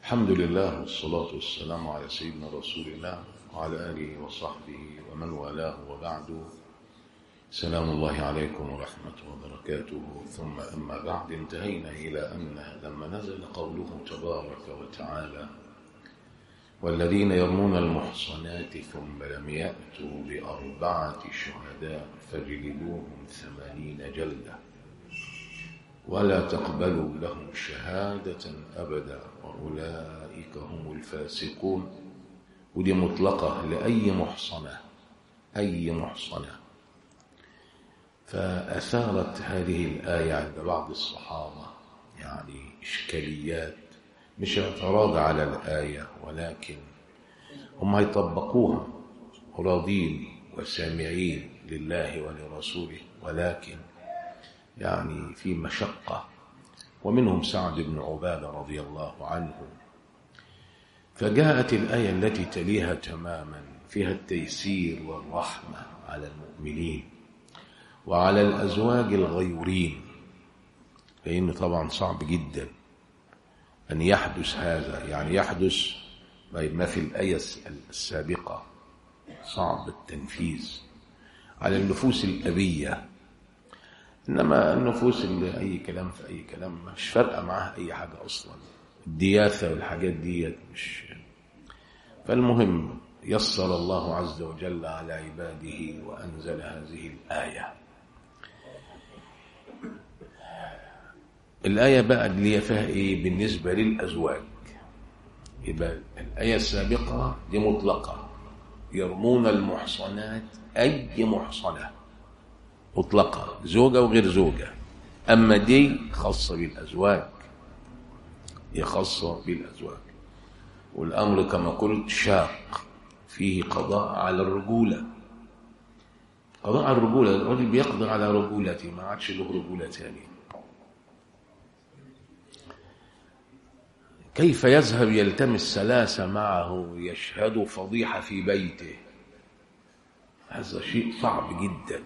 الحمد لله والصلاة والسلام على سيدنا رسول الله وعلى آله وصحبه ومن والاه وبعد سلام الله عليكم ورحمة وبركاته ثم أما بعد انتهينا إلى أن لما نزل قوله تبارك وتعالى والذين يرمون المحصنات ثم لم يأتوا بأربعة شهداء فاجلدوهم ثمانين جلدة ولا تقبلوا لهم شهادة أبدا وأولئك هم الفاسقون ودي مطلقة لأي محصنة أي محصنة فأثارت هذه الآية عند بعض الصحابة يعني إشكاليات مش اعتراض على الآية ولكن هم يطبقوها راضين وسامعين لله ولرسوله ولكن يعني في مشقة ومنهم سعد بن عبادة رضي الله عنه فجاءت الآية التي تليها تماما فيها التيسير والرحمة على المؤمنين وعلى الأزواج الغيورين لأنه طبعا صعب جدا أن يحدث هذا يعني يحدث ما في الآية السابقة صعب التنفيذ على النفوس الأبية إنما النفوس اللي أي كلام في أي كلام مش فارقة معاها أي حاجة أصلا الدياثة والحاجات دي مش فالمهم يسر الله عز وجل على عباده وأنزل هذه الآية الآية بقى اللي هي فيها إيه بالنسبة للأزواج يبقى الآية السابقة دي مطلقة يرمون المحصنات أي محصنة مطلقة زوجة وغير زوجة أما دي خاصة بالأزواج هي خاصة بالأزواج والأمر كما قلت شاق فيه قضاء على الرجولة قضاء على الرجولة الرجل بيقضي على رجولته ما عادش له رجولة ثانية كيف يذهب يلتمس سلاسة معه يشهد فضيحة في بيته هذا شيء صعب جدا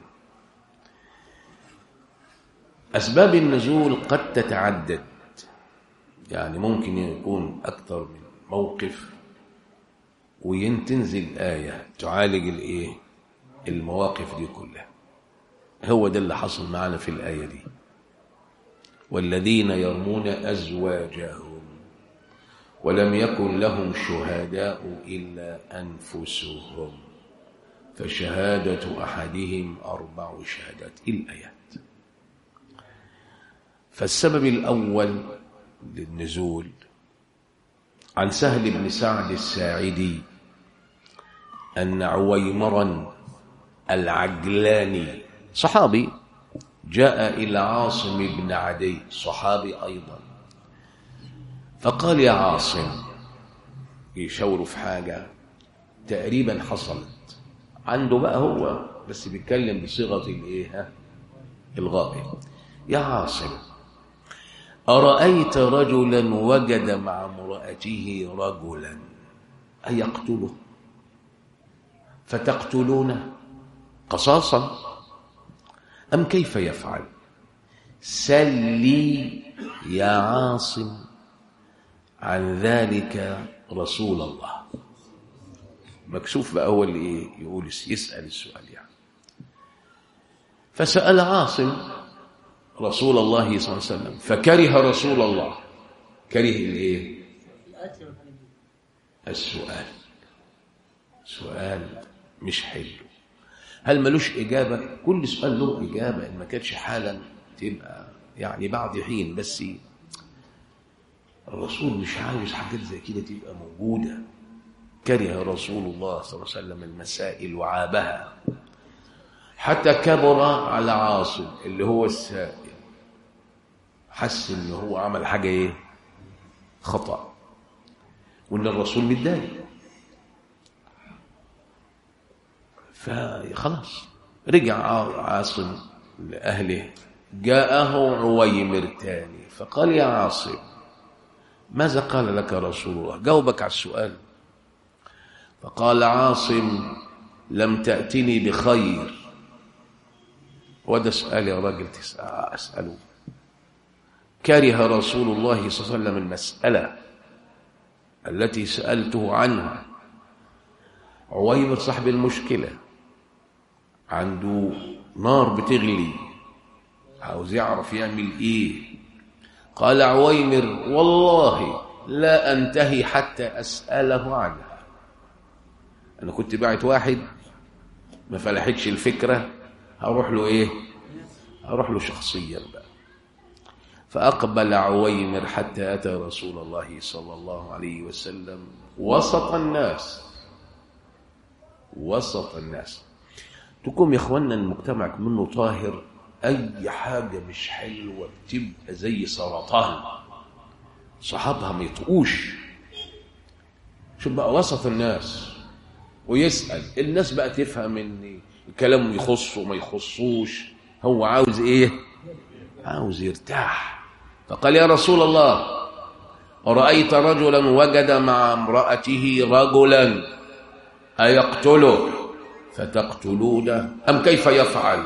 أسباب النزول قد تتعدد يعني ممكن يكون أكثر من موقف وينتنزل آية تعالج الإيه المواقف دي كلها هو ده اللي حصل معنا في الآية دي والذين يرمون أزواجهم ولم يكن لهم شهداء إلا أنفسهم فشهادة أحدهم أربع شهادات الآيات فالسبب الأول للنزول عن سهل بن سعد الساعدي أن عويمرا العجلاني صحابي جاء إلى عاصم بن عدي صحابي أيضا فقال يا عاصم يشاوروا في حاجة تقريبا حصلت عنده بقى هو بس بيتكلم بصيغة الايه الغائب يا عاصم أرأيت رجلا وجد مع امرأته رجلا أيقتله فتقتلونه قصاصا أم كيف يفعل سلي يا عاصم عن ذلك رسول الله مكسوف بقى هو اللي ايه يقول يسأل السؤال يعني فسأل عاصم رسول الله صلى الله عليه وسلم فكره رسول الله كره الايه السؤال سؤال مش حلو هل ملوش إجابة كل سؤال له إجابة إن ما كانتش حالا تبقى يعني بعد حين بس الرسول مش عاوز حاجات زي كده تبقى موجودة كره رسول الله صلى الله عليه وسلم المسائل وعابها حتى كبر على عاصم اللي هو السائل حس ان هو عمل حاجة ايه خطأ وان الرسول متضايق فخلاص رجع عاصم لأهله جاءه عويمر تاني فقال يا عاصم ماذا قال لك رسول الله جاوبك على السؤال فقال عاصم لم تأتني بخير وده سؤال يا راجل أسأله كره رسول الله صلى الله عليه وسلم المسألة التي سألته عنها عويمر صاحب المشكلة عنده نار بتغلي عاوز يعرف يعمل ايه قال عويمر والله لا انتهي حتى اساله عنها انا كنت باعت واحد ما فلحتش الفكره هروح له ايه هروح له شخصيا بقى فاقبل عويمر حتى اتى رسول الله صلى الله عليه وسلم وسط الناس وسط الناس تكون يا اخوانا المجتمع منه طاهر اي حاجه مش حلوه بتبقى زي سرطان صحابها ما يطقوش شوف بقى وسط الناس ويسال الناس بقى تفهم ان الكلام يخصه وما يخصوش هو عاوز ايه عاوز يرتاح فقال يا رسول الله أرأيت رجلا وجد مع امرأته رجلا أيقتله فتقتلونه أم كيف يفعل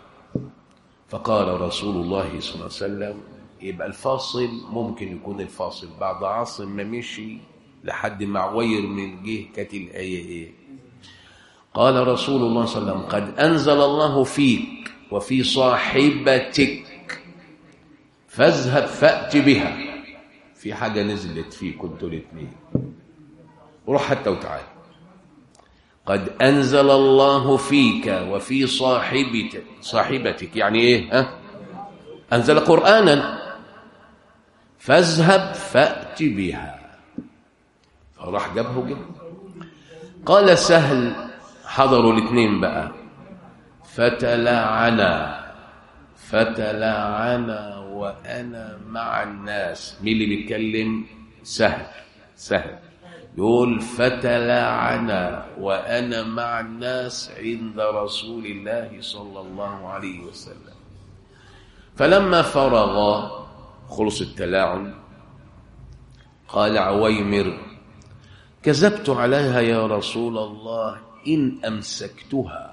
فقال رسول الله صلى الله عليه وسلم يبقى الفاصل ممكن يكون الفاصل بعد عاصم ما مشي لحد ما عوير من جه كانت الآية إيه قال رسول الله صلى الله عليه وسلم قد أنزل الله فيك وفي صاحبتك فاذهب فأت بها في حاجة نزلت فيك انتوا الاثنين وروح حتى وتعالى قد أنزل الله فيك وفي صاحبتك صاحبتك يعني إيه ها؟ أنزل قرآنا فاذهب فأت بها فراح جابه جدا قال سهل حضروا الاثنين بقى فتلعنا فتلعنا وأنا مع الناس مين اللي بيتكلم سهل سهل يقول فتلعنا وأنا مع الناس عند رسول الله صلى الله عليه وسلم فلما فرغ خلص التلاعن قال عويمر كذبت عليها يا رسول الله إن أمسكتها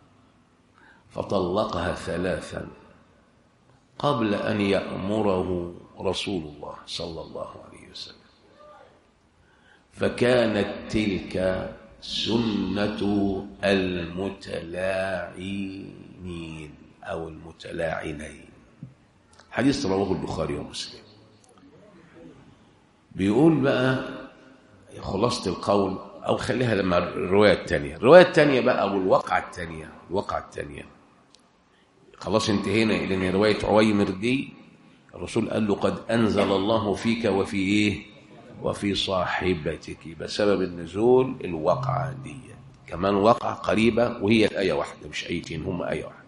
فطلقها ثلاثا قبل أن يأمره رسول الله صلى الله عليه وسلم فكانت تلك سنة المتلاعنين أو المتلاعنين حديث رواه البخاري ومسلم بيقول بقى خلاصة القول أو خليها لما الرواية الثانية الرواية الثانية بقى أو الواقعة الثانية الواقعة الثانية خلاص انتهينا إلى رواية عويمر دي الرسول قال له قد أنزل الله فيك وفي إيه وفي صاحبتك بسبب النزول الواقعة دي كمان واقعة قريبة وهي الآية واحدة مش آيتين هم آية واحدة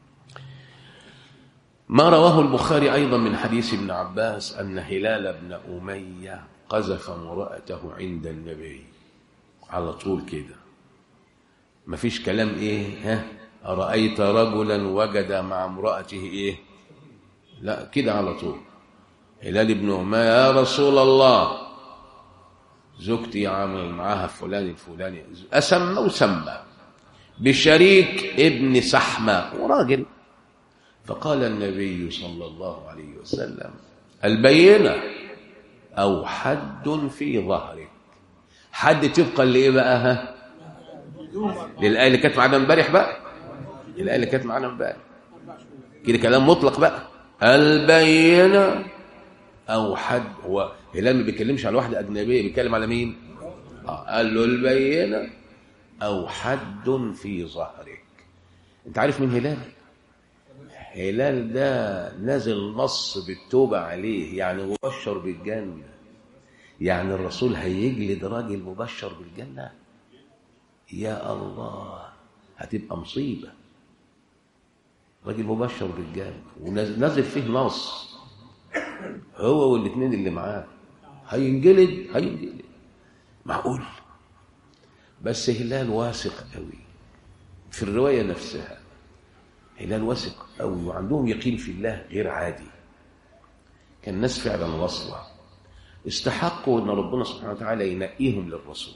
ما رواه البخاري أيضا من حديث ابن عباس أن هلال بن أمية قذف امرأته عند النبي على طول كده مفيش كلام إيه ها أرأيت رجلا وجد مع امرأته إيه لا كده على طول هلال بن أمية يا رسول الله زوجتي عامل معاها فلان الفلاني أسمى وسمى بشريك ابن سحمة وراجل فقال النبي صلى الله عليه وسلم البينة أو حد في ظهرك حد تبقى لإيه بقى ها للآية اللي كانت معانا امبارح بقى الآية اللي كانت معانا امبارح كده كلام مطلق بقى البينة أو حد هو هلال ما بيتكلمش على واحدة أجنبية بيتكلم على مين؟ آه. قال له البينة أو حد في ظهرك أنت عارف مين هلال؟ هلال ده نزل نص بالتوبة عليه يعني مبشر بالجنة يعني الرسول هيجلد راجل مبشر بالجنة يا الله هتبقى مصيبة راجل مبشر بالجنة ونزل فيه نص هو والاثنين اللي معاه هينجلد هينجلد معقول بس هلال واثق قوي في الرواية نفسها هلال واثق قوي وعندهم يقين في الله غير عادي كان الناس فعلا واصلة استحقوا ان ربنا سبحانه وتعالى ينقيهم للرسول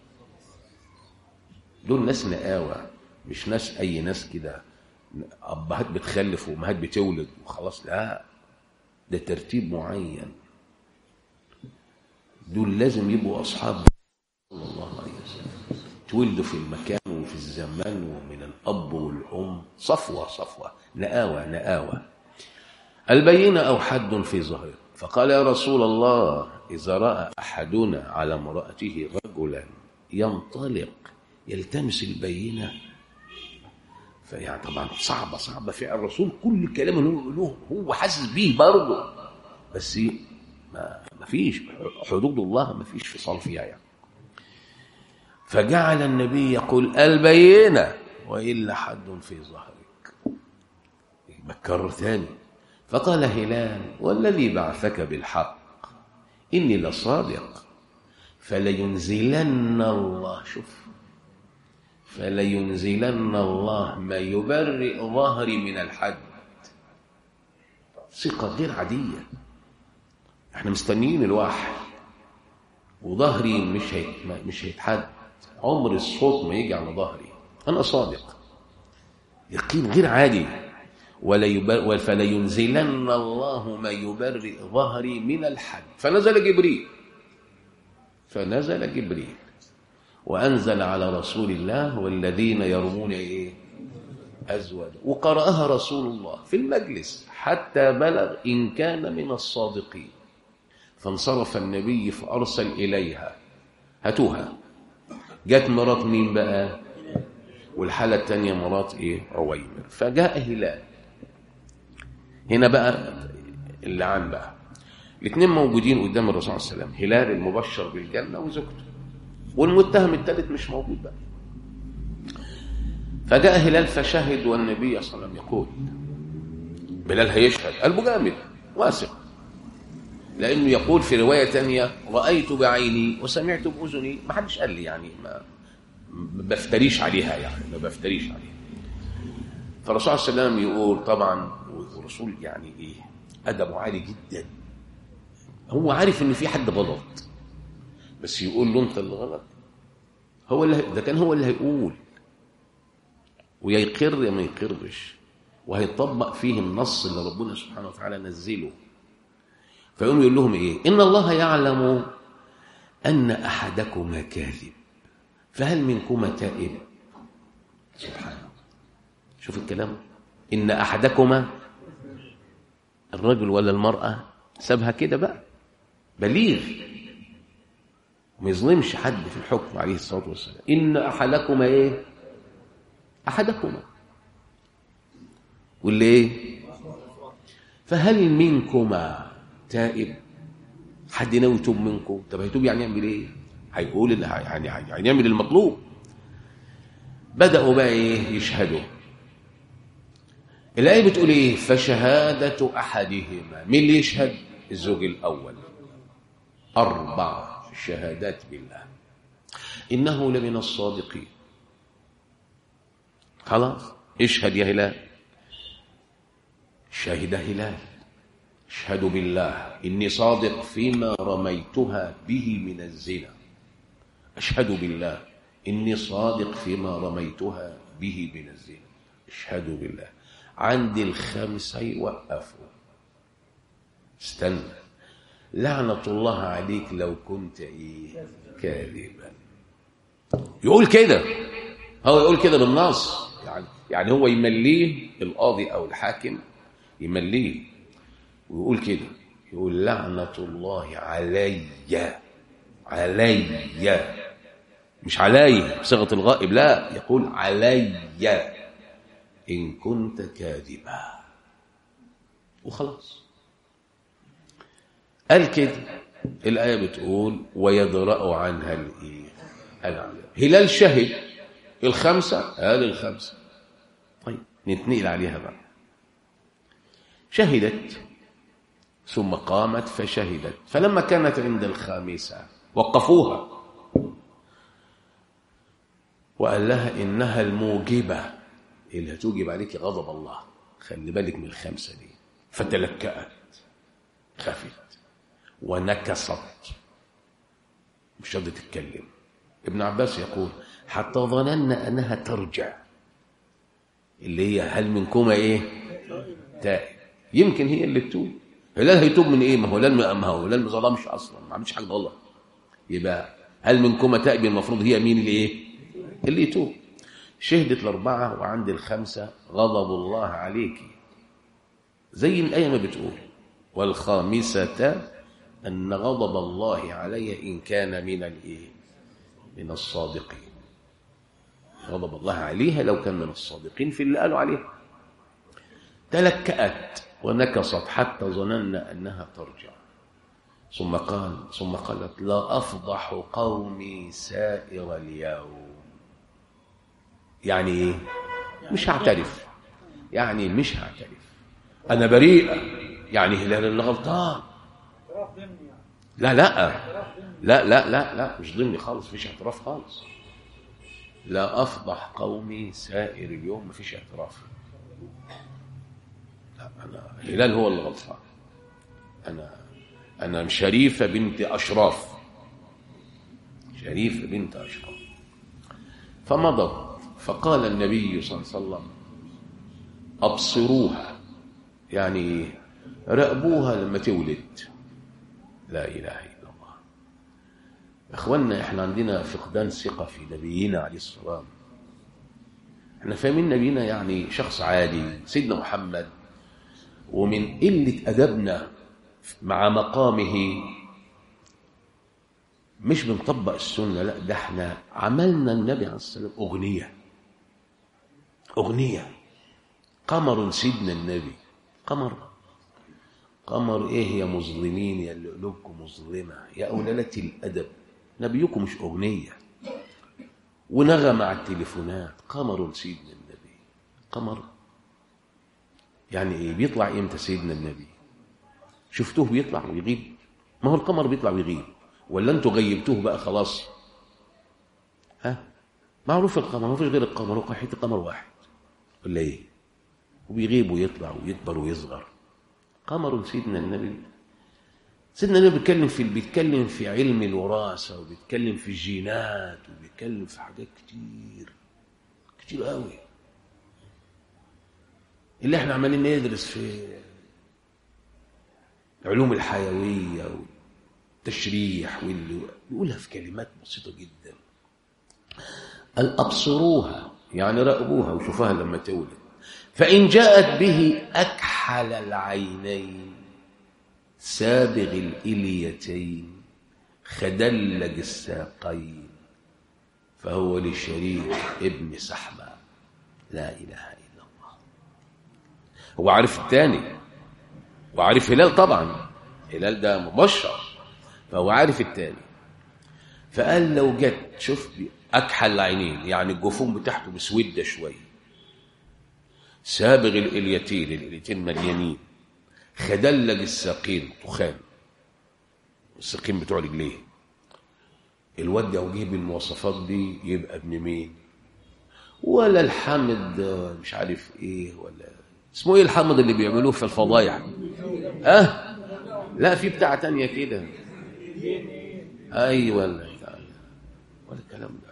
دول ناس نقاوة مش ناس اي ناس كده ابهات بتخلف وامهات بتولد وخلاص لا ده ترتيب معين دول لازم يبقوا أصحاب صلى الله عليه وسلم تولدوا في المكان وفي الزمان ومن الأب والأم صفوة صفوة نآوة نآوة البينة أو حد في ظهره فقال يا رسول الله إذا رأى أحدنا على امرأته رجلا ينطلق يلتمس البينة فيعني طبعا صعبة صعبة في الرسول كل كلام اللي هو يقوله هو حاسس بيه برضه بس ما ما فيش حدود الله ما فيش فصال فيها يعني فجعل النبي يقول البينة وإلا حد في ظهرك بكر ثاني فقال هلال والذي بعثك بالحق إني لصادق فلينزلن الله شوف فلينزلن الله ما يبرئ ظهري من الحد ثقة غير عادية احنا مستنيين الواحد وظهري مش هيت مش هيتحد عمر الصوت ما يجي على ظهري انا صادق يقين غير عادي ولا يبر فلينزلن الله ما يبرئ ظهري من الحد فنزل جبريل فنزل جبريل وأنزل على رسول الله والذين يرمون إيه أزواج وقرأها رسول الله في المجلس حتى بلغ إن كان من الصادقين فانصرف النبي فأرسل إليها هاتوها جت مرات مين بقى والحالة الثانية مرات إيه عويمر فجاء هلال هنا بقى اللعان بقى الاثنين موجودين قدام الرسول صلى الله عليه وسلم هلال المبشر بالجنة وزوجته والمتهم الثالث مش موجود بقى فجاء هلال فشهد والنبي صلى الله عليه وسلم يقول بلال هيشهد قلبه جامد واثق لانه يقول في روايه ثانيه رايت بعيني وسمعت باذني ما حدش قال لي يعني ما ما بفتريش عليها يعني ما بفتريش عليها فالرسول صلى الله عليه وسلم يقول طبعا والرسول يعني ايه ادبه عالي جدا هو عارف ان في حد غلط بس يقول له انت اللي غلط هو اللي ده كان هو اللي هيقول ويا يقر يا ما يقرش وهيطبق فيه النص اللي ربنا سبحانه وتعالى نزله فيقوم يقول لهم ايه ان الله يعلم ان احدكما كاذب فهل منكما تائب سبحانه شوف الكلام ان احدكما الرجل ولا المراه سابها كده بقى بليغ ما يظلمش حد في الحكم عليه الصلاه والسلام ان احدكما ايه احدكما واللي ايه فهل منكما تائب حد ناوي يتوب منكم طب هيتوب يعني يعمل ايه هيقول اللي يعني يعني يعمل المطلوب بداوا بقى ايه يشهدوا الايه بتقول ايه فشهاده احدهما مين اللي يشهد الزوج الاول اربع شهادات بالله انه لمن الصادقين خلاص اشهد يا هلال شهد هلال اشهد بالله اني صادق فيما رميتها به من الزنا اشهد بالله اني صادق فيما رميتها به من الزنا اشهد بالله عندي الخمسه يوقفوا استنى لعنه الله عليك لو كنت ايه كاذبا يقول كده هو يقول كده بالنص يعني يعني هو يمليه القاضي او الحاكم يمليه ويقول كده يقول لعنة الله علي علي مش علي بصيغة الغائب لا يقول علي إن كنت كاذبا وخلاص قال كده الآية بتقول ويدرأ عنها الإيه العذاب هلال شهد الخمسة قال الخمسة طيب نتنقل عليها بقى شهدت ثم قامت فشهدت فلما كانت عند الخامسة وقفوها وقال لها إنها الموجبة اللي هتوجب عليك غضب الله خلي بالك من الخمسة دي فتلكأت خفت ونكصت مش راضية تتكلم ابن عباس يقول حتى ظننا أنها ترجع اللي هي هل منكما إيه تائب يمكن هي اللي تتوب هلال هيتوب من ايه ما هو هلال ما هو هلال ما ظلمش اصلا ما عملش حاجه غلط يبقى هل منكم تأبي المفروض هي مين اللي ايه اللي يتوب شهدت الأربعة وعند الخمسة غضب الله عليك زي الآية ما بتقول والخامسة أن غضب الله علي إن كان من الإيه من الصادقين غضب الله عليها لو كان من الصادقين في اللي قالوا عليها تلكأت ونكصت حتى ظننا أنها ترجع ثم قال ثم قالت لا أفضح قومي سائر اليوم يعني إيه مش هعترف يعني مش هعترف أنا بريئة يعني هلال اللي غلطان لا لا لا لا لا لا مش ضمني خالص مفيش اعتراف خالص لا أفضح قومي سائر اليوم مفيش اعتراف لا أنا هلال هو اللي غلطان أنا أنا شريفة بنت أشراف شريفة بنت أشراف فمضت فقال النبي صلى الله عليه وسلم أبصروها يعني راقبوها لما تولد لا إله إلا الله إخواننا إحنا عندنا فقدان ثقة في نبينا عليه السلام إحنا فاهمين نبينا يعني شخص عادي سيدنا محمد ومن قلة أدبنا مع مقامه مش بنطبق السنة لا ده احنا عملنا النبي عليه السلام أغنية أغنية قمر سيدنا النبي قمر قمر ايه يا مظلمين يا اللي قلوبكم مظلمة يا أولالة الأدب نبيكم مش أغنية ونغم على التليفونات قمر سيدنا النبي قمر يعني ايه بيطلع امتى سيدنا النبي شفتوه بيطلع ويغيب ما هو القمر بيطلع ويغيب ولا انتوا غيبتوه بقى خلاص ها معروف القمر ما فيش غير القمر هو حته قمر واحد ولا ايه وبيغيب ويطلع ويكبر ويصغر قمر سيدنا النبي سيدنا النبي بيتكلم في بيتكلم في علم الوراثه وبيتكلم في الجينات وبيتكلم في حاجات كتير كتير قوي اللي احنا عمالين ندرس في علوم الحيويه والتشريح واللي بيقولها في كلمات بسيطه جدا الابصروها يعني راقبوها وشوفوها لما تولد فإن جاءت به أكحل العينين سابغ الإليتين خدلج الساقين فهو لشريك ابن سحمة لا إله إلا الله هو عارف الثاني وعارف هلال طبعا هلال ده مبشر فهو عارف الثاني فقال لو جت شوف أكحل العينين يعني الجفون بتاعته مسودة شويه سابغ الإليتين الإليتين مليانين خدلج الساقين تخان الساقين بتوع رجليه الواد لو جه بالمواصفات دي يبقى ابن مين ولا الحمد مش عارف ايه ولا اسمه ايه الحمد اللي بيعملوه في الفضايح اه لا في بتاع تانية كده ايوه ولا ولا الكلام ده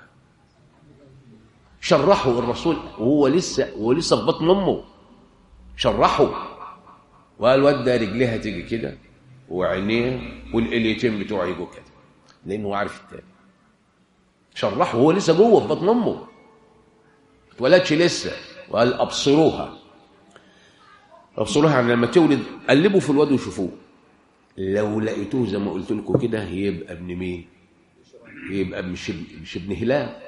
شرحه الرسول وهو لسه وهو لسه في بطن امه شرحه وقال الواد ده رجليها تيجي كده وعينيه والاليتين بتوعه يجوا كده لانه عارف التاني شرحه وهو لسه جوه في بطن امه ما اتولدش لسه وقال ابصروها ابصروها يعني لما تولد قلبوا في الواد وشوفوه لو لقيتوه زي ما قلت لكم كده يبقى ابن مين يبقى مش مش ابن هلال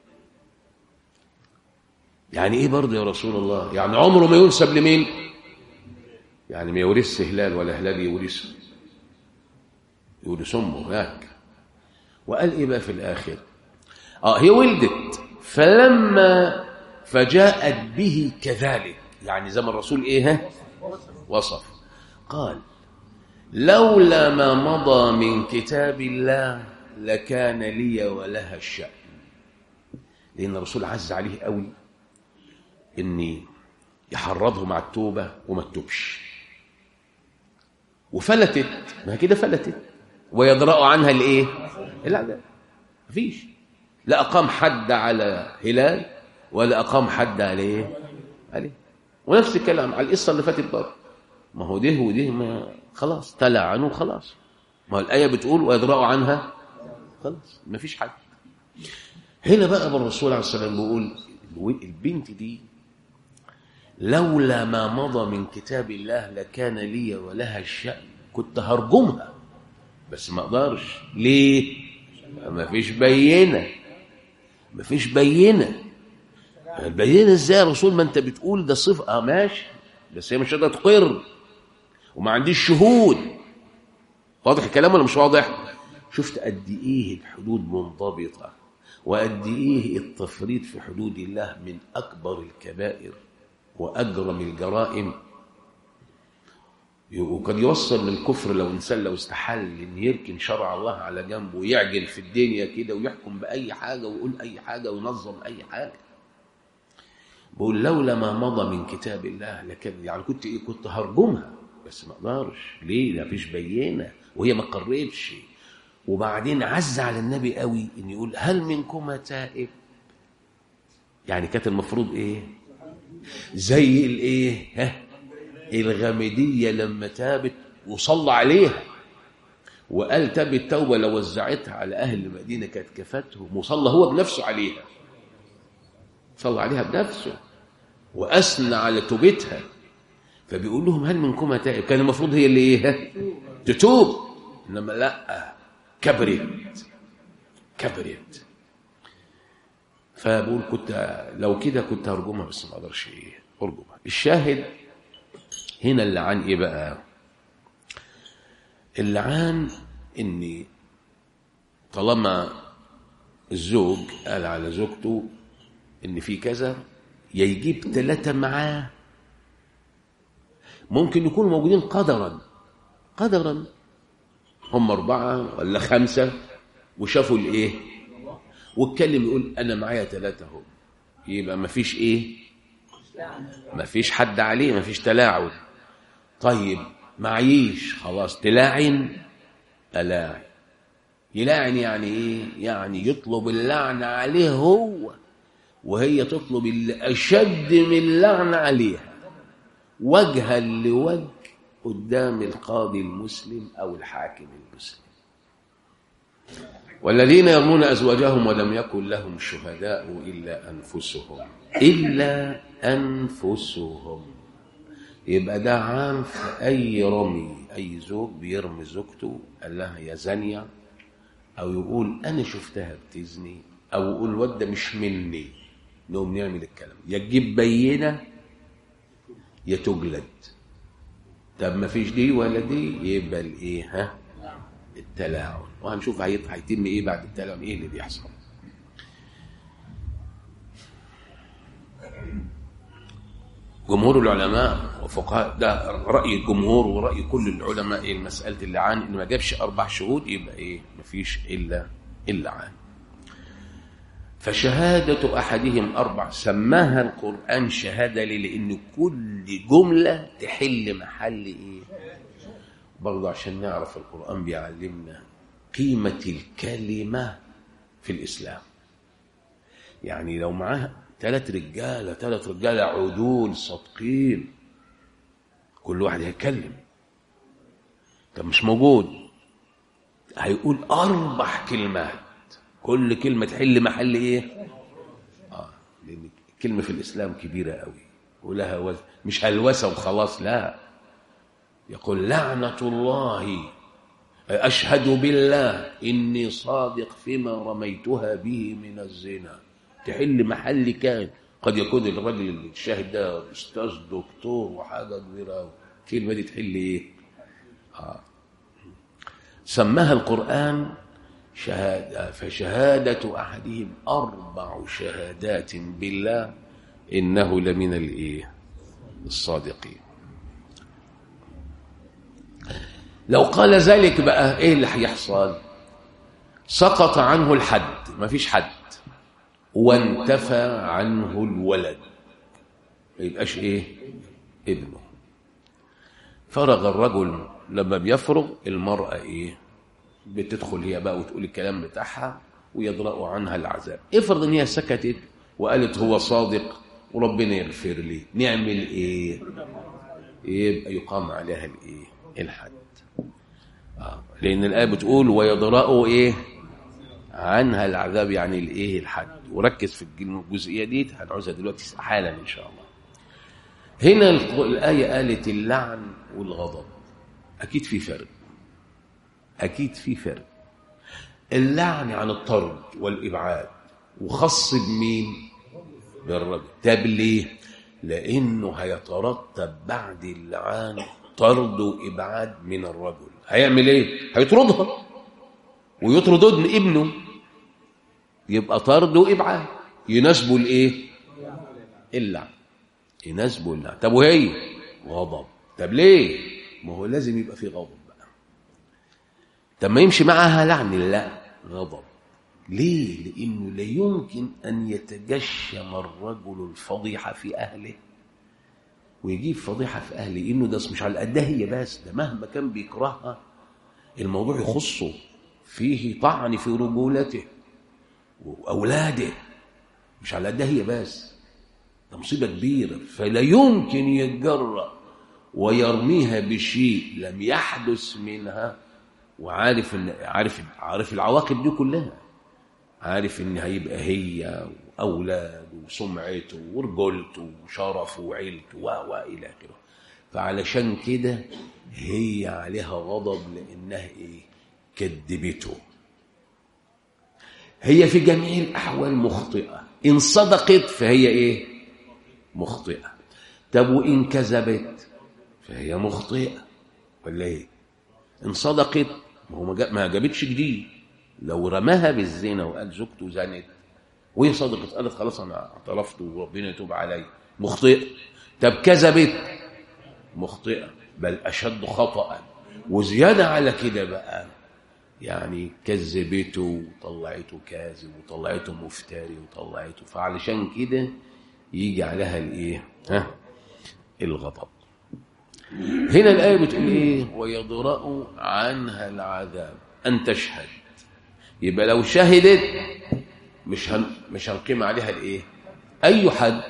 يعني ايه برضه يا رسول الله يعني عمره ما ينسب لمين يعني ما يورث هلال ولا هلال يورثه يورث امه هناك وقال ايه بقى في الاخر اه هي ولدت فلما فجاءت به كذلك يعني زي ما الرسول ايه ها وصف قال لولا ما مضى من كتاب الله لكان لي ولها الشأن لأن الرسول عز عليه قوي إني يحرضهم على التوبة وما تتوبش وفلتت ما كده فلتت ويدرأ عنها الايه لا لا مفيش لا أقام حد على هلال ولا أقام حد عليه عليه ونفس الكلام على القصة اللي فاتت برضه ما هو ده وده ما خلاص تلعنوا خلاص ما هو الآية بتقول ويدرأ عنها خلاص مفيش حد هنا بقى الرسول عليه الصلاه والسلام بيقول البنت دي لولا ما مضى من كتاب الله لكان لي ولها الشأن كنت هرجمها بس ما اقدرش ليه ما فيش بينه ما فيش بينه البينه ازاي يا رسول ما انت بتقول ده صفه اه ماشي بس هي مش قادره تقر وما عنديش شهود واضح الكلام ولا مش واضح شفت قد ايه الحدود منضبطه وقد ايه التفريط في حدود الله من اكبر الكبائر واجرم الجرائم وقد يوصل للكفر لو انسان لو استحل ان يركن شرع الله على جنبه ويعجل في الدنيا كده ويحكم باي حاجه ويقول اي حاجه وينظم اي حاجه بقول لولا ما مضى من كتاب الله لكان يعني كنت ايه كنت هرجمها بس ما اقدرش ليه لا فيش بينه وهي ما قرتش وبعدين عز على النبي قوي ان يقول هل منكم تائب يعني كانت المفروض ايه زي الايه ها الغامديه لما تابت وصلى عليها وقال تاب التوبه لو وزعتها على اهل المدينه كانت كفتهم وصلى هو بنفسه عليها صلى عليها بنفسه واثنى على توبتها فبيقول لهم هل منكم تائب كان المفروض هي اللي ايه تتوب انما لا كبرت كبرت فبقول كنت لو كده كنت هرجمها بس ما اقدرش ايه ارجمها الشاهد هنا اللعان ايه بقى اللعان ان طالما الزوج قال على زوجته ان في كذا يا يجيب ثلاثة معاه ممكن يكونوا موجودين قدرا قدرا هم أربعة ولا خمسة وشافوا الإيه واتكلم يقول أنا معايا ثلاثة هم يبقى ما فيش إيه ما فيش حد عليه ما فيش تلاعب طيب معيش خلاص تلاعن ألاعن يلاعن يعني إيه يعني يطلب اللعنة عليه هو وهي تطلب اللي أشد من اللعنة عليها وجها لوجه قدام القاضي المسلم أو الحاكم المسلم والذين يرمون أزواجهم ولم يكن لهم شهداء إلا أنفسهم إلا أنفسهم يبقى ده عام في أي رمي أي زوج بيرمي زوجته قال لها يا زانية أو يقول أنا شفتها بتزني أو يقول الواد ده مش مني نقوم نعمل الكلام يا تجيب بينة يا تجلد طب ما فيش دي ولا دي يبقى الايه ها التلاعن وهنشوف هيتم ايه بعد التلاعن ايه اللي بيحصل جمهور العلماء وفقهاء ده رأي الجمهور ورأي كل العلماء المسألة اللعان إن ما جابش أربع شهود يبقى إيه مفيش إلا اللعان فشهادة أحدهم أربع سماها القرآن شهادة لأن كل جملة تحل محل إيه برضه عشان نعرف القرآن بيعلمنا قيمة الكلمة في الإسلام يعني لو معاه ثلاث رجالة ثلاث رجالة عدول صادقين كل واحد هيتكلم طب مش موجود هيقول أربع كلمات كل كلمة تحل محل إيه؟ آه لأن الكلمة في الإسلام كبيرة قوي ولها وزن مش هلوسة وخلاص لا يقول لعنة الله أشهد بالله إني صادق فيما رميتها به من الزنا تحل محل كان قد يكون الرجل الشاهد ده أستاذ دكتور وحاجة كبيرة الكلمة دي تحل إيه؟ آه. سماها القرآن شهادة فشهادة أحدهم أربع شهادات بالله إنه لمن الإيه الصادقين لو قال ذلك بقى إيه اللي هيحصل سقط عنه الحد ما فيش حد وانتفى عنه الولد ما يبقاش إيه ابنه فرغ الرجل لما بيفرغ المرأة إيه بتدخل هي بقى وتقول الكلام بتاعها ويضرأ عنها العذاب افرض ان هي سكتت وقالت هو صادق وربنا يغفر لي نعمل ايه يبقى يقام عليها الايه الحد آه. لان الايه بتقول ويضرأوا ايه عنها العذاب يعني الايه الحد وركز في الجزئيه دي هنعوزها دلوقتي حالا ان شاء الله هنا الايه قالت اللعن والغضب اكيد في فرق اكيد في فرق اللعن عن الطرد والابعاد وخص بمين بالرجل طب ليه لانه هيترتب بعد اللعان طرد وابعاد من الرجل هيعمل ايه هيطردها ويطرد ابن ابنه يبقى طرد وابعاد يناسبه الايه اللعن يناسبه اللعن طب وهي غضب طب ليه ما هو لازم يبقى في غضب بقى طب ما يمشي معاها لعن لا غضب ليه لانه لا يمكن ان يتجشم الرجل الفضيحه في اهله ويجيب فضيحه في اهله انه ده مش على قدها هي بس ده مهما كان بيكرهها الموضوع يخصه فيه طعن في رجولته واولاده مش على قدها هي بس ده مصيبه كبيره فلا يمكن يتجرأ ويرميها بشيء لم يحدث منها وعارف ان عارف عارف العواقب دي كلها عارف ان هيبقى هي واولاده وسمعته ورجولته وشرفه وعيلته و الى اخره فعلشان كده هي عليها غضب لانها ايه كذبته هي في جميع الاحوال مخطئه ان صدقت فهي ايه مخطئه طب وان كذبت فهي مخطئه ولا ايه ان صدقت ما هو ما جابتش جديد لو رماها بالزنا وقال زوجته زنت وهي صدقت قالت خلاص انا اعترفت وربنا يتوب علي مخطئه طب كذبت مخطئه بل اشد خطأ وزياده على كده بقى يعني كذبته وطلعته كاذب وطلعته مفتري وطلعته فعلشان كده يجي عليها الايه ها الغضب هنا الآية بتقول إيه ويضرأ عنها العذاب أن تشهد يبقى لو شهدت مش هن مش هنقيم عليها الإيه أي حد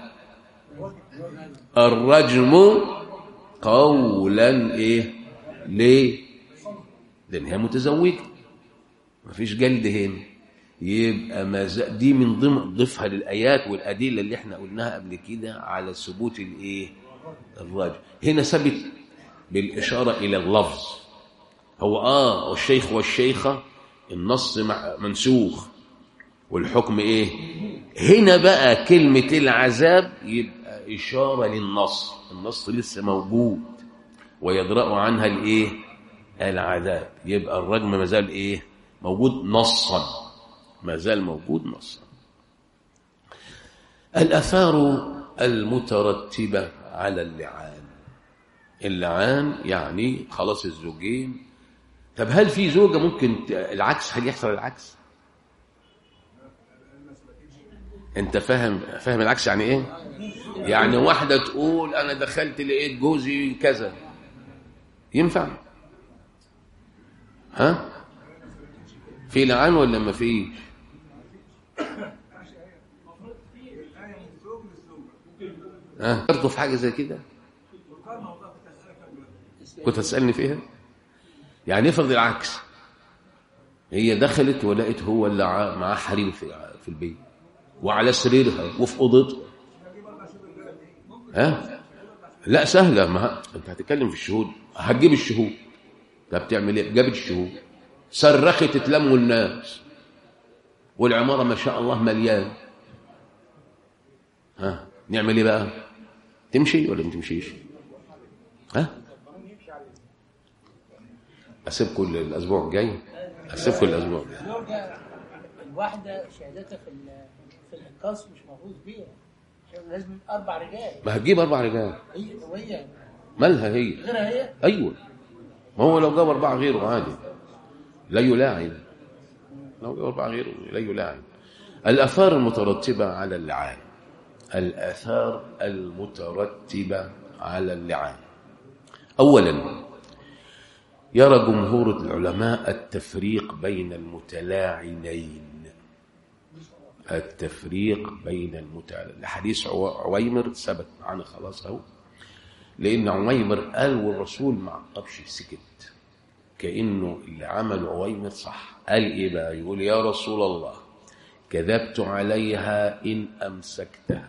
الرجم قولا إيه ليه لأن هي متزوجة مفيش جلد هنا يبقى ما دي من ضمن ضيفها للآيات والأدلة اللي احنا قلناها قبل كده على ثبوت الإيه الرجل هنا ثبت بالإشارة إلى اللفظ هو آه والشيخ والشيخة النص منسوخ والحكم إيه هنا بقى كلمة العذاب يبقى إشارة للنص النص لسه موجود ويدرأ عنها الإيه العذاب يبقى الرجم ما زال إيه موجود نصا ما زال موجود نصا الأثار المترتبة على اللعان اللعان يعني خلاص الزوجين طب هل في زوجة ممكن العكس هل يحصل العكس انت فاهم فاهم العكس يعني ايه يعني واحدة تقول انا دخلت لقيت جوزي كذا ينفع ها في لعان ولا ما فيش ها برضه في حاجه زي كده كنت هتسالني فيها يعني افرض العكس هي دخلت ولقت هو اللي معاه حريم في في البيت وعلى سريرها وفي اوضتها ها لا سهله ما انت هتتكلم في الشهود هتجيب الشهود طب بتعمل ايه جابت الشهود صرخت تلموا الناس والعماره ما شاء الله مليان ها نعمل ايه بقى تمشي ولا ما تمشيش ها اسيبكم الاسبوع الجاي اسيبكم الاسبوع الجاي الواحده شهادتها في في الانقاص مش مفروض بيها لازم اربع رجال ما هتجيب اربع رجال هي وهي مالها هي غيرها هي ايوه ما هو لو جاب اربعه غيره عادي لا يلاعن لو جاب اربعه غيره لا يلاعن الاثار المترتبه على اللعان الآثار المترتبة على اللعان أولا يرى جمهور العلماء التفريق بين المتلاعنين التفريق بين المتلاعنين حديث عويمر ثبت معنا خلاص اهو لأن عويمر قال والرسول ما عقبش سكت كأنه اللي عمله عويمر صح قال إيه بقى يقول يا رسول الله كذبت عليها إن أمسكتها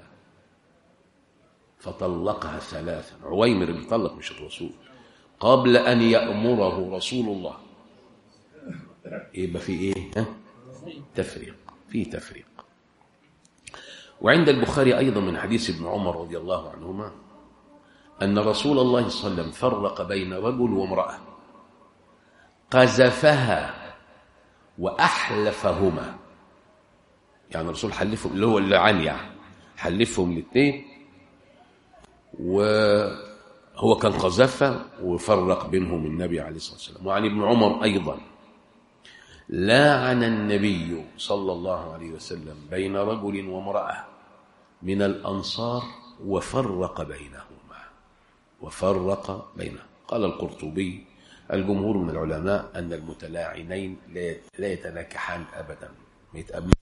فطلقها ثلاثا عويمر اللي طلق مش الرسول قبل أن يأمره رسول الله يبقى في إيه ها؟ تفريق في تفريق وعند البخاري أيضا من حديث ابن عمر رضي الله عنهما أن رسول الله صلى الله عليه وسلم فرق بين رجل وامرأة قذفها وأحلفهما يعني الرسول حلفهم اللي هو اللي عن يعني حلفهم الاثنين وهو كان قذفها وفرق بينهم النبي عليه الصلاة والسلام وعن ابن عمر أيضا لاعن النبي صلى الله عليه وسلم بين رجل وامرأة من الأنصار وفرق بينهما وفرق بينهما قال القرطبي الجمهور من العلماء أن المتلاعنين لا يتناكحان أبدا ما يتقابلون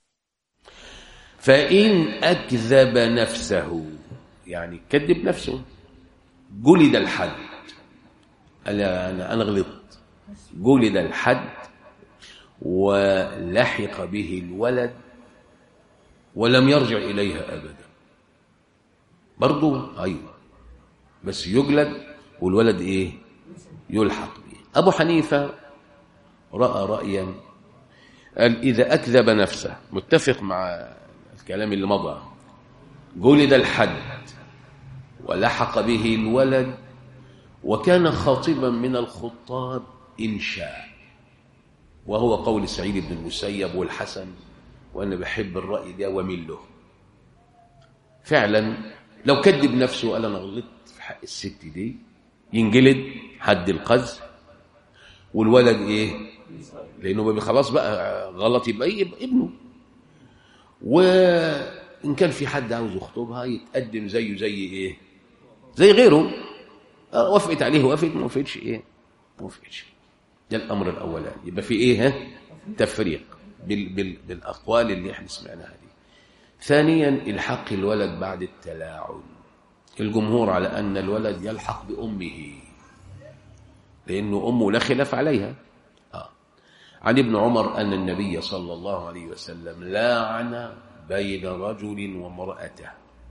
فإن أكذب نفسه يعني كذب نفسه جلد الحد قال أنا أنا غلطت جلد الحد ولحق به الولد ولم يرجع إليها أبدا برضو أيوة بس يجلد والولد إيه يلحق به أبو حنيفة رأى رأيا قال إذا أكذب نفسه متفق مع الكلام اللي مضى جلد الحد ولحق به الولد وكان خاطبا من الخطاب إن شاء وهو قول سعيد بن المسيب والحسن وأنا بحب الرأي ده ومن له فعلا لو كذب نفسه قال أنا غلطت في حق الست دي ينجلد حد القذف والولد إيه لأنه خلاص بقى غلط يبقى, إيه يبقى ابنه وإن كان في حد عاوز يخطبها يتقدم زيه زي إيه زي غيره وافقت عليه وافقت ما وافقتش إيه ما وافقتش ده الأمر الأولاني يبقى في إيه ها تفريق بال بال بالأقوال اللي احنا سمعناها دي ثانيا الحق الولد بعد التلاعن الجمهور على أن الولد يلحق بأمه لأنه أمه لا خلاف عليها آه. عن ابن عمر أن النبي صلى الله عليه وسلم لاعن بين رجل وامرأته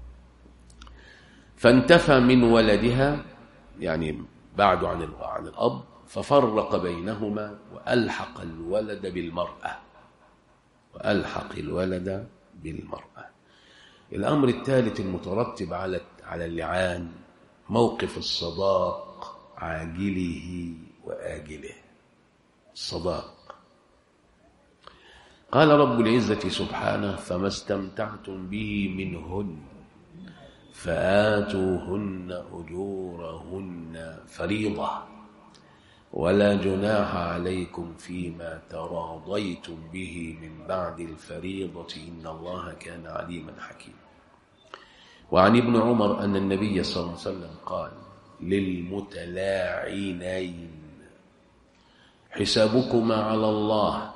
فانتفى من ولدها يعني بعد عن عن الأب ففرق بينهما وألحق الولد بالمرأة وألحق الولد بالمرأة الأمر الثالث المترتب على على اللعان موقف الصداق عاجله وآجله الصداق قال رب العزة سبحانه فما استمتعتم به منهن فآتوهن أجورهن فريضة ولا جناح عليكم فيما تراضيتم به من بعد الفريضة إن الله كان عليما حكيما وعن ابن عمر أن النبي صلى الله عليه وسلم قال للمتلاعنين حسابكما على الله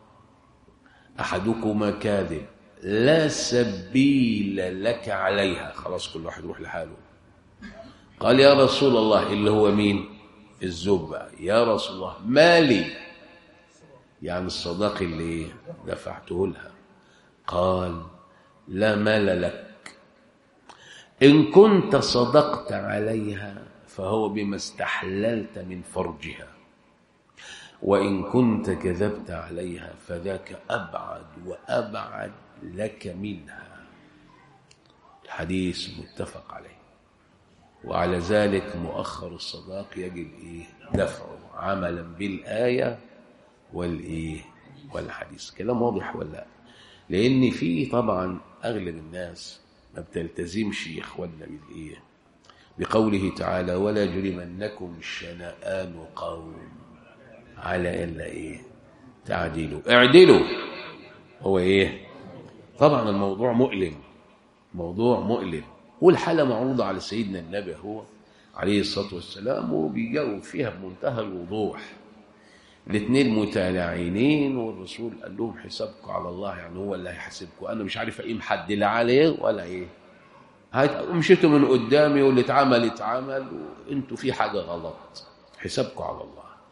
أحدكما كاذب لا سبيل لك عليها خلاص كل واحد يروح لحاله قال يا رسول الله اللي هو مين الزوج بقى يا رسول الله مالي يعني الصداق اللي دفعته لها قال لا مال لك إن كنت صدقت عليها فهو بما استحللت من فرجها وإن كنت كذبت عليها فذاك أبعد وأبعد لك منها الحديث متفق عليه وعلى ذلك مؤخر الصداق يجب إيه دفعه عملا بالآية والإيه والحديث كلام واضح ولا لا لأن في طبعا أغلب الناس ما بتلتزمش يا إخواننا بالإيه بقوله تعالى ولا جرمنكم شنآن قوم على إلا إيه تعديلوا اعدلوا هو إيه طبعا الموضوع مؤلم موضوع مؤلم والحالة معروضة على سيدنا النبي هو عليه الصلاة والسلام وبيجاوب فيها بمنتهى الوضوح الاثنين متلاعينين والرسول قال لهم حسابكم على الله يعني هو اللي هيحاسبكم انا مش عارف اقيم حد لا عليه ولا ايه مشيتوا من قدامي واللي اتعمل اتعمل وانتوا في حاجه غلط حسابكم على الله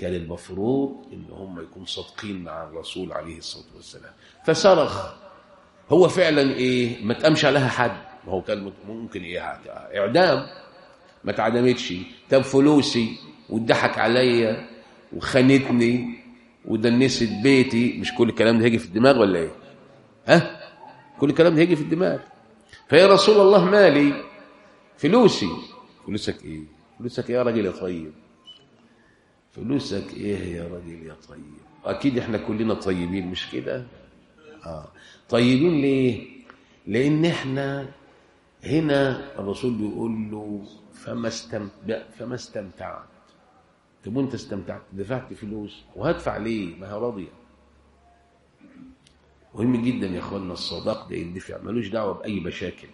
كان المفروض ان هم يكونوا صادقين مع الرسول عليه الصلاه والسلام فصرخ هو فعلا ايه ما تقامش عليها حد ما هو كان ممكن ايه اعدام ما اتعدمتش طب فلوسي واتضحك عليا وخانتني ودنست بيتي مش كل الكلام ده هيجي في الدماغ ولا ايه ها كل الكلام ده هيجي في الدماغ فيا رسول الله مالي فلوسي فلوسك ايه فلوسك ايه يا راجل يا طيب فلوسك ايه يا راجل يا طيب اكيد احنا كلنا طيبين مش كده اه طيبين ليه لان احنا هنا الرسول بيقول له فما استمتع فما استمتعت طب وانت استمتعت دفعت فلوس وهدفع ليه ما هي راضيه مهم جدا يا اخوانا الصداق ده يندفع ملوش دعوه باي مشاكل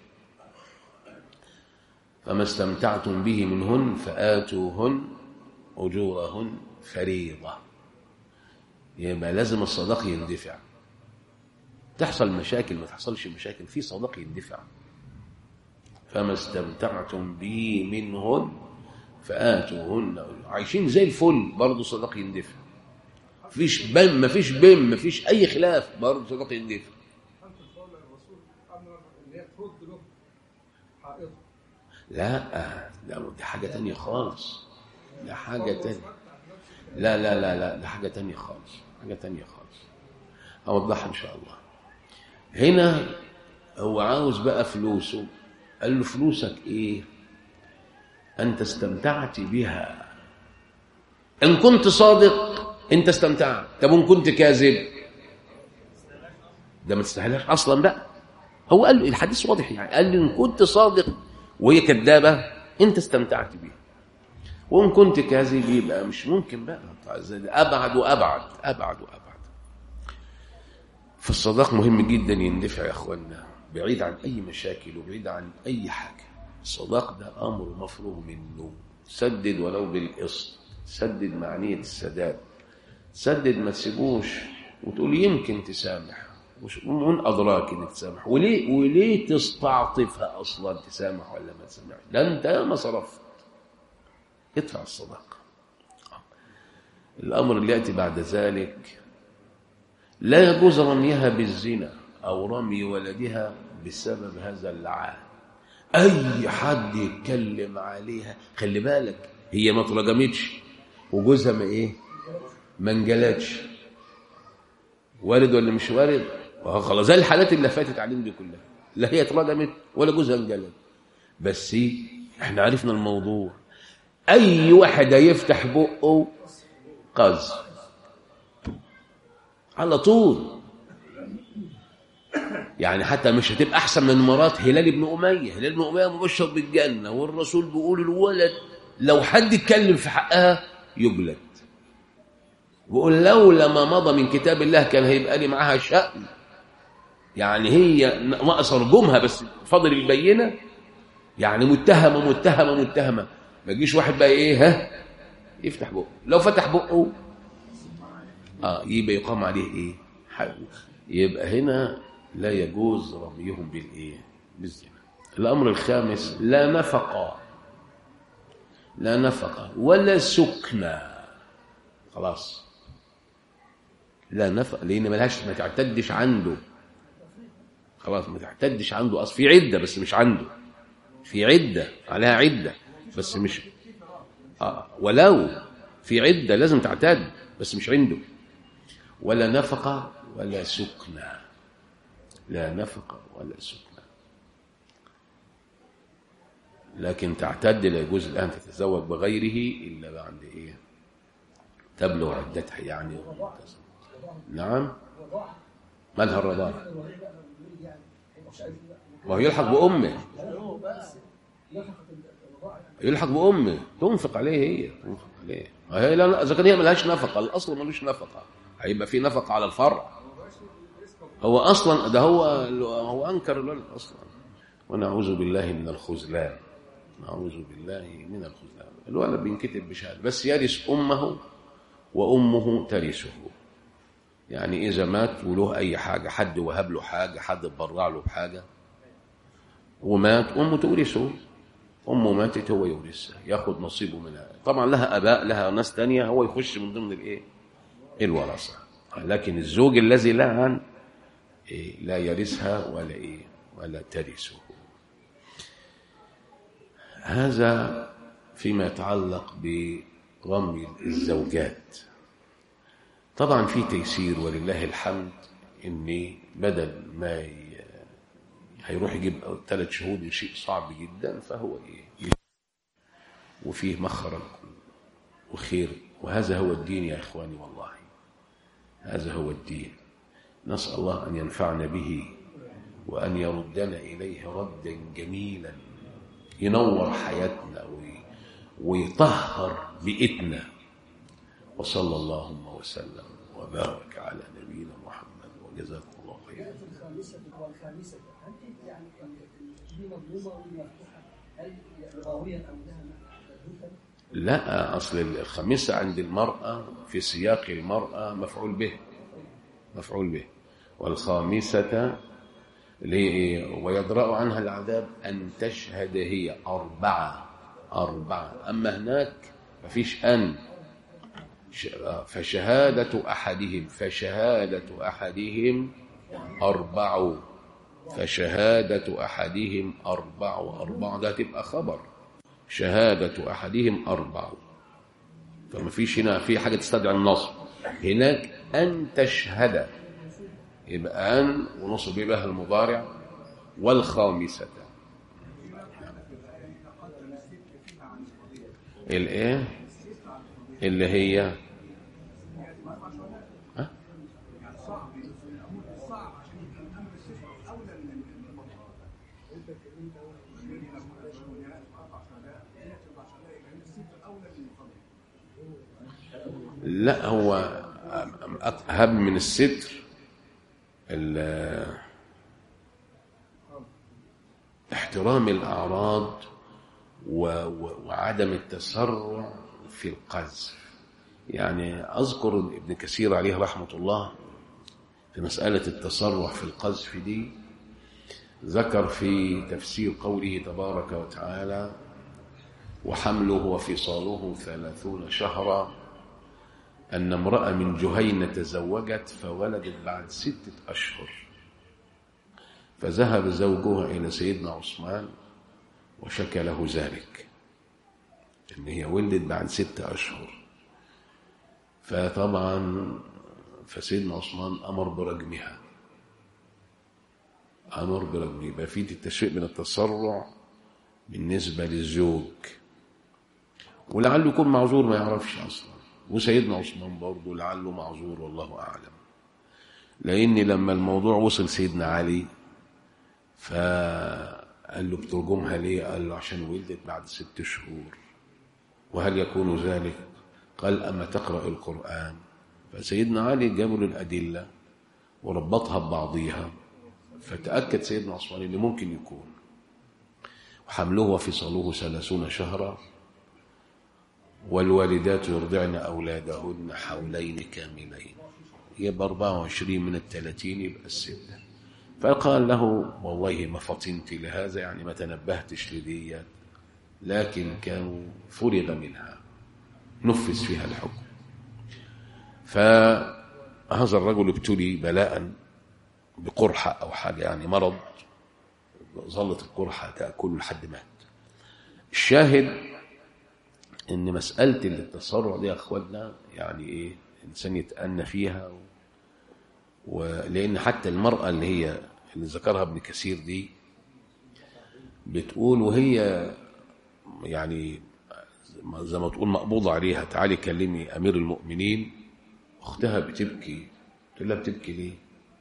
فما استمتعتم به منهن فآتوهن أجورهن فريضة يبقى لازم الصداق يندفع تحصل مشاكل ما تحصلش مشاكل في صداق يندفع فما استمتعتم به منهن فآتوهن عايشين زي الفل برضه صداق يندفع مفيش بم مفيش بم مفيش أي خلاف برضه صداق يندفع أنت تقول للرسول أمر إن هي ترد له حائطه لا لا دي حاجة تانية خالص ده حاجة تانية لا لا لا لا ده حاجة تانية خالص حاجة تانية خالص أوضحها إن شاء الله هنا هو عاوز بقى فلوسه قال له فلوسك إيه أنت استمتعت بها إن كنت صادق أنت استمتعت طب وإن كنت كاذب ده ما تستاهلهاش أصلا بقى هو قال له الحديث واضح يعني قال له إن كنت صادق وهي كذابة أنت استمتعت بيها وإن كنت كاذب يبقى مش ممكن بقى أبعد وأبعد أبعد وأبعد فالصداق مهم جدا يندفع يا أخوانا بعيد عن أي مشاكل وبعيد عن أي حاجة الصداق ده أمر مفروغ منه سدد ولو بالقسط سدد معنية السداد سدد ما تسيبوش وتقول يمكن تسامح مش من أدراك إنك تسامح وليه وليه تستعطفها أصلا تسامح ولا ما تسامح ده أنت ما صرفت ادفع الصداقة الأمر اللي يأتي بعد ذلك لا يجوز رميها بالزنا أو رمي ولدها بسبب هذا اللعان أي حد يتكلم عليها خلي بالك هي ما اترجمتش وجوزها ما إيه ما انجلتش وارد ولا مش وارد وهو خلاص زي الحالات اللي فاتت عليهم دي كلها لا هي اترجمت ولا جوزها انجلت بس احنا عرفنا الموضوع اي واحد هيفتح بقه قذف على طول يعني حتى مش هتبقى احسن من مرات هلال بن اميه هلال بن اميه مبشر بالجنه والرسول بيقول الولد لو حد اتكلم في حقها يجلد بيقول لولا ما مضى من كتاب الله كان هيبقى لي معاها شأن يعني هي ناقص رجومها بس فاضل البينه يعني متهمه متهمه متهمه ما يجيش واحد بقى ايه ها يفتح بقه لو فتح بقه اه يبقى يقام عليه ايه حق يبقى هنا لا يجوز رميهم بالايه بالزنا الامر الخامس لا نفقه لا نفقه ولا سكنى خلاص لا نفق لان ملهاش ما تعتدش عنده خلاص ما تعتدش عنده اصل في عده بس مش عنده في عده عليها عده بس مش آه ولو في عده لازم تعتد بس مش عنده ولا نفقه ولا سكنى لا نفقه ولا سكنى لكن تعتد لا يجوز الان تتزوج بغيره الا بعد ايه تبلغ عدتها يعني نعم مالها الرضاعة وهو يلحق بأمه يلحق بأمه تنفق عليه هي تنفق عليه هي لا لا إذا كان هي ملهاش نفقة الأصل ملوش نفقة هيبقى في نفقة على الفرع هو أصلا ده هو هو أنكر الولد أصلا ونعوذ بالله من الخذلان نعوذ بالله من الخذلان الولد بينكتب بشهادة بس يرث أمه وأمه ترثه يعني إذا مات وله أي حاجة حد وهب له حاجة حد اتبرع له بحاجة ومات أمه تورثه امه ماتت هو يورثها ياخد نصيبه منها طبعا لها اباء لها ناس تانية هو يخش من ضمن الايه الورثه لكن الزوج الذي لها إيه لا يرثها ولا ايه ولا ترثه هذا فيما يتعلق برمي الزوجات طبعا في تيسير ولله الحمد ان بدل ما ي... هيروح يجيب ثلاث شهود شيء صعب جدا فهو ايه وفيه مخرج وخير وهذا هو الدين يا اخواني والله هذا هو الدين نسال الله ان ينفعنا به وان يردنا اليه ردا جميلا ينور حياتنا وي... ويطهر بيئتنا وصلى اللهم وسلم وبارك على نبينا محمد وجزاكم الله خيرا الخامسة والخامسة هل يعني دي مظلومة ومفتوحة هل لغويا أم لها معنى؟ لا أصل الخامسة عند المرأة في سياق المرأة مفعول به مفعول به والخامسة اللي هي إيه؟ ويدرأ عنها العذاب أن تشهد هي أربعة أربعة أما هناك مفيش أن ش- فشهادة أحدهم فشهادة أحدهم أربع فشهادة أحدهم أربع أربع ده تبقى خبر شهادة أحدهم أربع فما فيش هنا في حاجة تستدعي النصب هناك أن تشهد يبقى أن ونصب بها المضارع والخامسة الإيه اللي هي ها؟ لا هو أهم من الستر ال- احترام الأعراض و- و- وعدم التسرع في القذف يعني أذكر ابن كثير عليه رحمة الله في مسألة التسرع في القذف دي ذكر في تفسير قوله تبارك وتعالى وحمله وفصاله ثلاثون شهرا أن امرأة من جهينة تزوجت فولدت بعد ستة أشهر فذهب زوجها إلى سيدنا عثمان وشكى له ذلك إن هي ولدت بعد ستة أشهر فطبعا فسيدنا عثمان أمر برجمها أمر برجمها يبقى في التشويق من التسرع بالنسبة للزوج ولعله يكون معذور ما يعرفش أصلا وسيدنا عثمان برضه لعله معذور والله أعلم لأن لما الموضوع وصل سيدنا علي فقال له بترجمها ليه قال له عشان ولدت بعد ست شهور وهل يكون ذلك قال أما تقرأ القرآن فسيدنا علي جاب له الأدلة وربطها ببعضيها فتأكد سيدنا عثمان اللي ممكن يكون وحمله وفصاله ثلاثون شهرا والوالدات يرضعن أولادهن حولين كاملين يبقى 24 من الثلاثين يبقى الستة فقال له والله ما فطنت لهذا يعني ما تنبهتش لديت لكن كانوا فرغ منها نفذ فيها الحكم فهذا الرجل ابتلي بلاء بقرحة أو حاجة يعني مرض ظلت القرحة تأكله لحد مات الشاهد ان مسألة التسرع دي يا اخوانا يعني ايه الانسان يتأنى فيها و... ولان حتى المرأة اللي هي اللي ذكرها ابن كثير دي بتقول وهي يعني زي ما تقول مقبوضة عليها تعالي كلمي امير المؤمنين اختها بتبكي تقول لها بتبكي ليه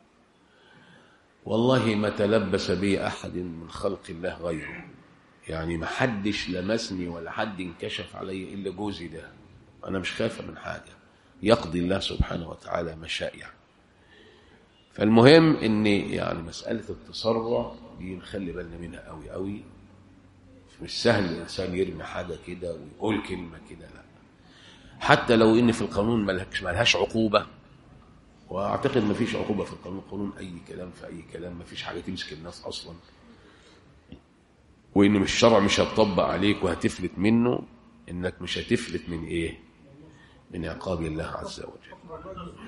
والله ما تلبس بي احد من خلق الله غيره يعني ما حدش لمسني ولا حد انكشف علي الا جوزي ده انا مش خايفه من حاجه يقضي الله سبحانه وتعالى ما شاء يعني فالمهم ان يعني مساله التسرع دي نخلي بالنا منها قوي قوي مش سهل الانسان يرمي حاجه كده ويقول كلمه كده لا حتى لو ان في القانون ملهاش ملهاش عقوبه واعتقد ما فيش عقوبه في القانون القانون اي كلام في اي كلام ما فيش حاجه تمسك الناس اصلا وان مش الشرع مش هتطبق عليك وهتفلت منه انك مش هتفلت من ايه من عقاب الله عز وجل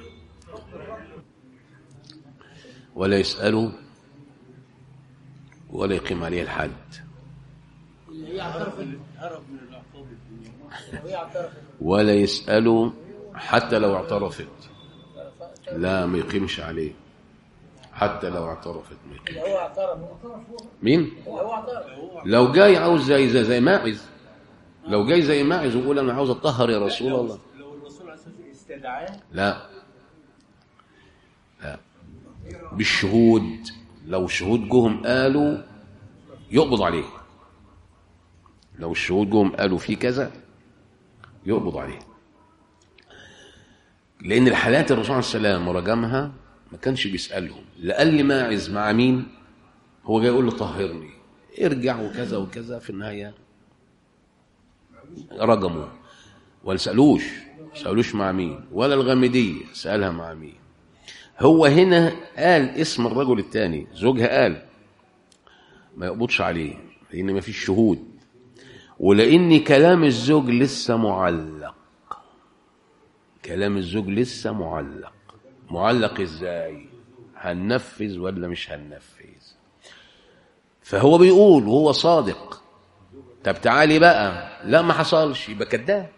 ولا يسأله ولا يقيم عليه الحد اللي هي اعترفت هرب من العقاب الدنيا وهي اعترفت ولا يسأله حتى لو اعترفت لا ما يقيمش عليه حتى لو اعترفت ما يقيمش اللي هو اعترف مين اللي هو اعترف لو جاي عاوز زي زي, زي ماعز لو جاي زي ماعز ويقول انا عاوز اتطهر يا رسول الله لو الرسول عليه الصلاه والسلام استدعاه لا لا بالشهود لو الشهود جهم قالوا يقبض عليه لو الشهود جهم قالوا في كذا يقبض عليه لان الحالات الرسول عليه السلام ورجمها ما كانش بيسالهم لا قال لي ماعز مع مين هو جاي يقول له طهرني ارجع وكذا وكذا في النهايه رجموا ولا سالوش سالوش مع مين ولا الغامديه سالها مع مين هو هنا قال اسم الرجل الثاني زوجها قال ما يقبضش عليه لان ما فيش شهود ولان كلام الزوج لسه معلق كلام الزوج لسه معلق معلق ازاي هننفذ ولا مش هننفذ فهو بيقول وهو صادق طب تعالي بقى لا ما حصلش يبقى كذاب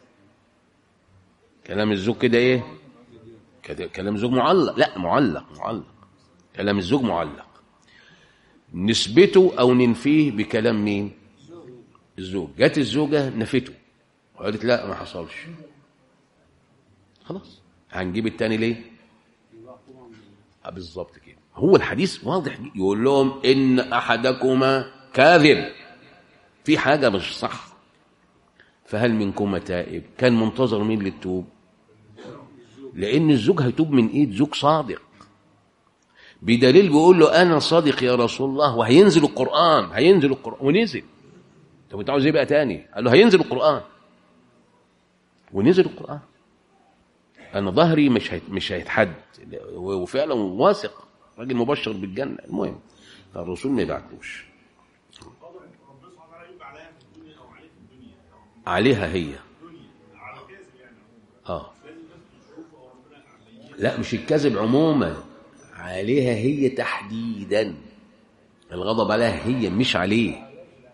كلام الزوج كده ايه كده كلام الزوج معلق لا معلق معلق كلام الزوج معلق نثبته او ننفيه بكلام مين الزوج جت الزوجه نفته وقالت لا ما حصلش خلاص هنجيب التاني ليه آه بالظبط كده هو الحديث واضح يقول لهم ان احدكما كاذب في حاجه مش صح فهل منكما تائب كان منتظر مين للتوب لان الزوج هيتوب من ايد زوج صادق بدليل بيقول له انا صادق يا رسول الله وهينزل القران هينزل القران ونزل طب انت عاوز ايه بقى تاني قال له هينزل القران ونزل القران انا ظهري مش هيت مش هيتحد وفعلا واثق راجل مبشر بالجنه المهم فالرسول ما يبعتلوش عليها هي اه لا مش الكذب عموما عليها هي تحديدا الغضب عليها هي مش عليه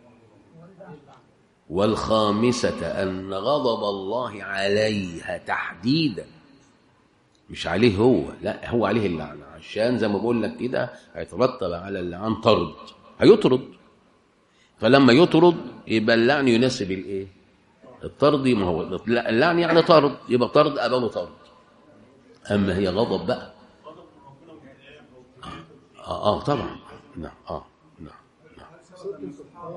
والخامسة أن غضب الله عليها تحديدا مش عليه هو لا هو عليه اللعنة عشان زي ما بقول لك كده هيترتب على اللعان طرد هيطرد فلما يطرد يبقى اللعن يناسب الايه الطرد ما هو اللعن يعني طرد يبقى طرد أبانه طرد أما هي غضب بقى آه, آه طبعا نعم آه نعم نعم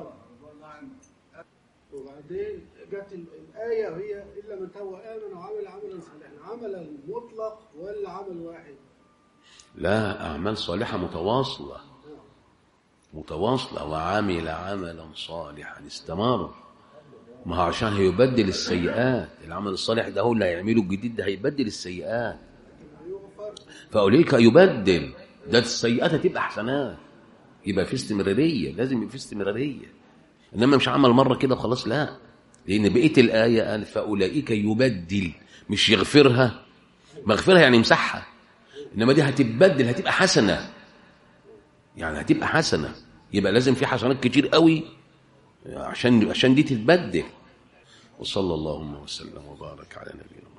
وبعدين جت ال- الآية وهي إلا من تاب وآمن وعمل عملا صالحا عملا مطلق ولا عمل واحد؟ لا أعمال صالحة متواصلة متواصلة وعمل عملا صالحا استمر ما هو عشان هيبدل السيئات العمل الصالح ده هو اللي هيعمله الجديد ده هيبدل السيئات فأولئك يبدل ده السيئات هتبقى حسنات يبقى في استمرارية لازم يبقى في استمرارية إنما مش عمل مرة كده وخلاص لا لأن بقية الآية قال فأولئك يبدل مش يغفرها مغفرها يعني يمسحها إنما دي هتتبدل هتبقى حسنة يعني هتبقى حسنة يبقى لازم في حسنات كتير قوي عشان عشان دي تتبدل وصلى اللهم وسلم وبارك على نبينا